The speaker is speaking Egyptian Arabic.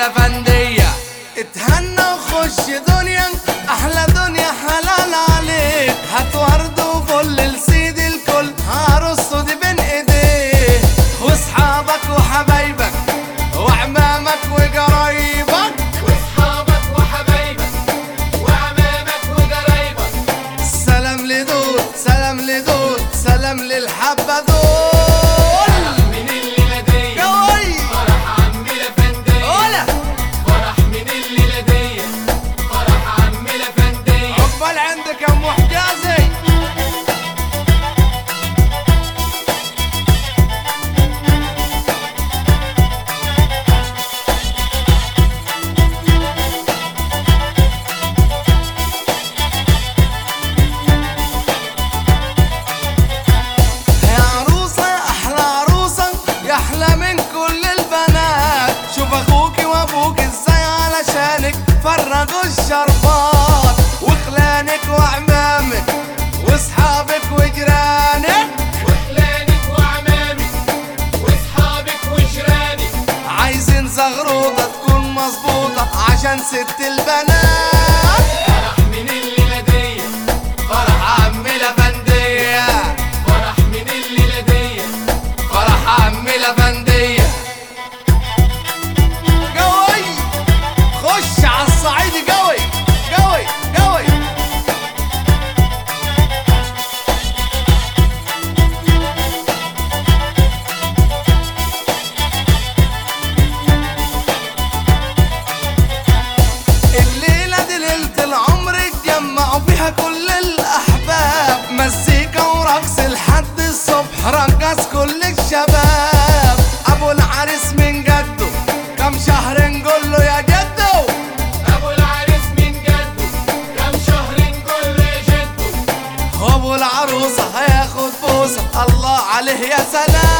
الافندية اتهنى وخش دنيا احلى دنيا حلال عليك هات ورد وفل لسيد الكل هرصه دي بين ايديه واصحابك وحبايبك وعمامك وقرايبك واصحابك وحبايبك وعمامك وقرايبك سلام لدول سلام لدول سلام للحبة دول من الليلة دي يا وي فرح عمي الافندية ولا فرح من الليلة دي فرح عمي الافندية عقبال عندك يا ام حجازي يا عروسة يا أحلى عروسة يا أحلى من كل البنات شوف أخوكي وأبوك إزاي علشانك فرقوا الشربات وخلانك وعمامك وأصحابك وجيرانك وخلانك وعمامك واصحابك وجيرانك عايزين زغروطة تكون مظبوطة عشان ست البنات فرح من الليلة دي فرح عمي الأفندية فرح من الليلة دي فرح عمي الأفندية قوي خش على الصعيد قوي قوي قوي الليلة دي ليلة العمر اتجمعوا فيها كل الأحباب مزيكا ورقص لحد الصبح رقص كل الشباب أبو العريس من جده كم شهر نقول له يا جدو ابو العريس من جده كم شهر نقول له يا جده وأبو العروسة هياخد بوسة الله عليه يا سلام